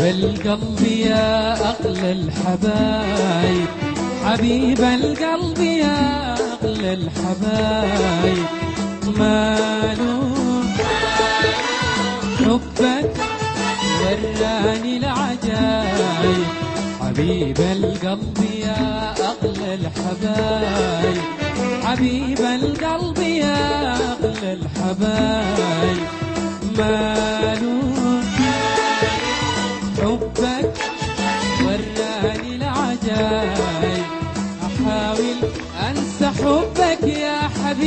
القلب يا أغلى الحبايب حبيب القلب يا أغلى الحبايب ماله حبك وراني العجايب حبيب القلب يا أغلى الحبايب حبيب القلب يا أغلى الحبايب ماله حبك وراني العجايب أحاول أنسى حبك يا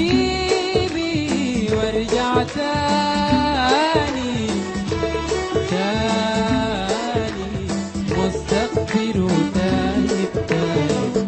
حبيبي وارجع تاني تاني مستغفر وتاني تاني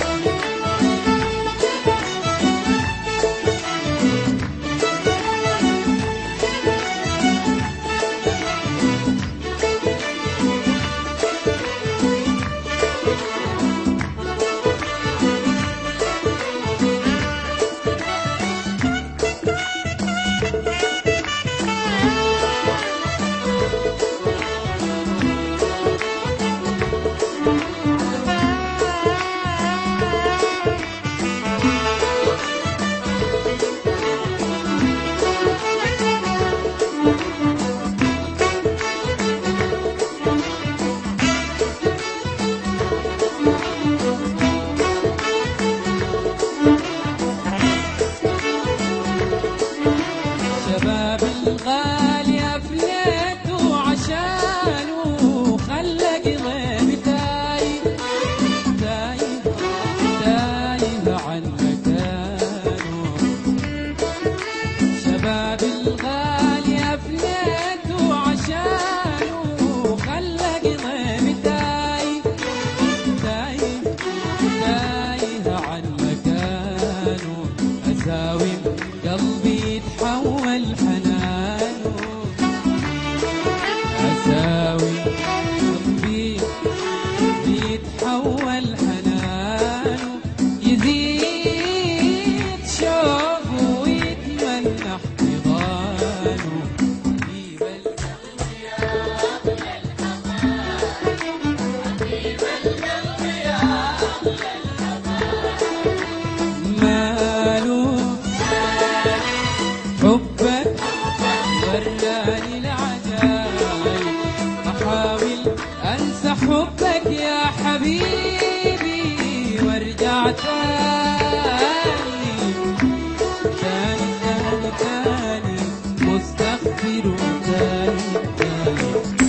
شباب الغالي أفليته عشانه خلق غيب تايه تايه تايه عن مكانه شباب الغالي أفليته عشانه خلق غيب تايه تايه تايه عن مكانه أساوي قلبي يتحول حنانه أساوي قلبي يتحول حنانه يزيد شوقه ويتمنى احتضانه حبيب القلب ماله حبك وراني العجايب أحاول أنسى حبك يا حبيبي وارجع تاني تاني تاني تاني مستغفر تاني تاني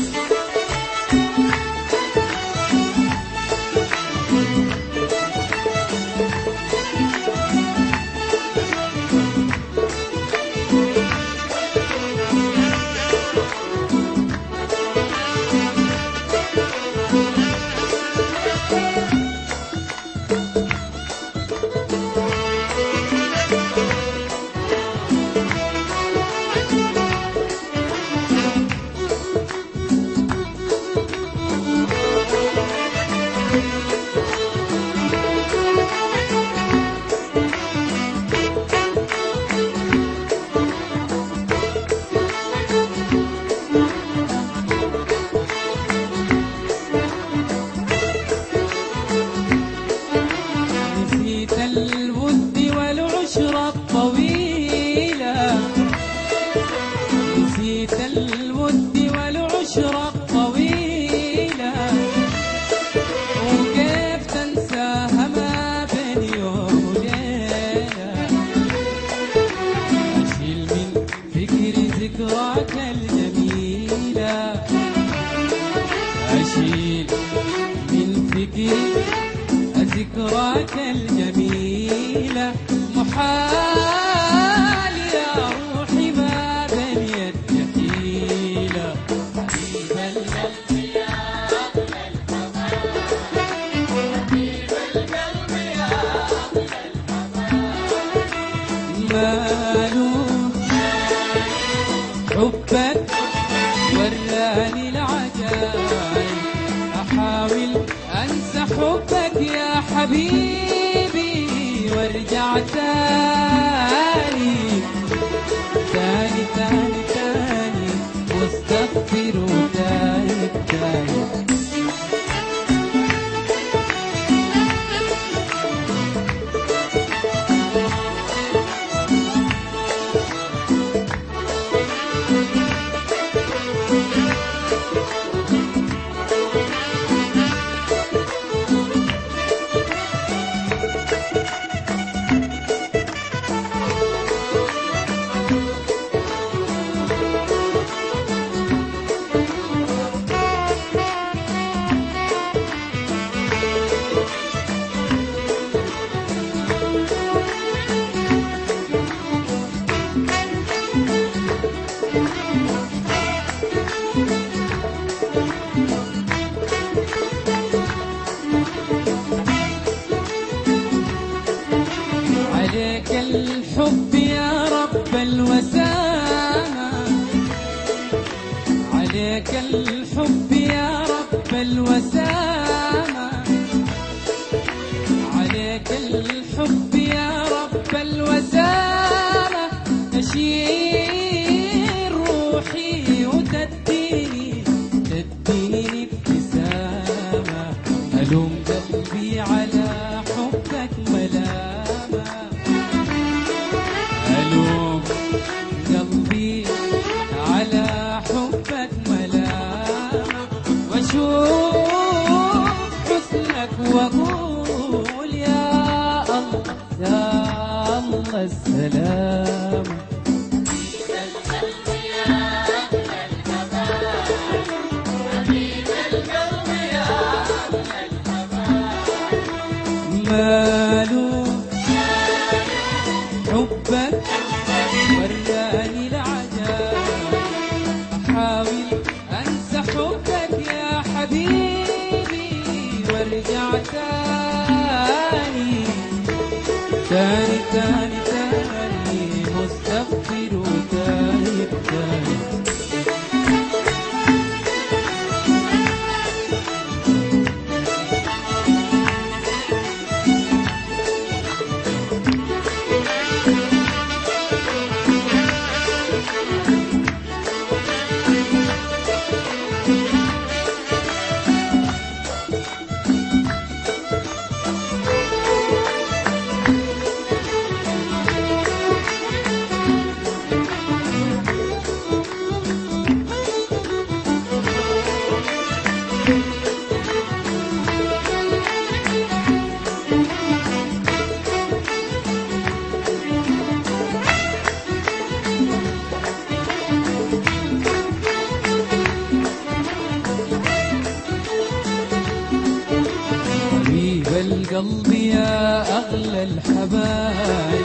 نسيت الود والعشرة الطويلة نسيت الود والعشرة الطويلة وكيف تنساها ما بين يوم وليلة أشيل من فكري ذكراك الجميلة أشيل من فكري ذكراك الجميلة محال يا روحي ما بنيت جحيلة حبيب القلب يا أغلى حبيب القلب يا ماله حبك وراني العجايب أحاول أنسى حبك يا حبيبي وارجع تاني تاني تاني تاني واستغفر تاني تاني الوسامة عليك الحب يا رب الوسامة عليك الحب يا رب الوسامة تشير روحي وتديني تديني ابتسامة ألوم قلبي على حبك ملامة ألوم قلبي على حبك ملامة واشوف حسنك واقول يا الله يا الله السلام ماله حبك وراني العجاب احاول انسى حبك يا حبيبي وارجع تاني تاني تاني تاني مستغفر وتايب تاني حبيب القلب يا أغلى الحبايب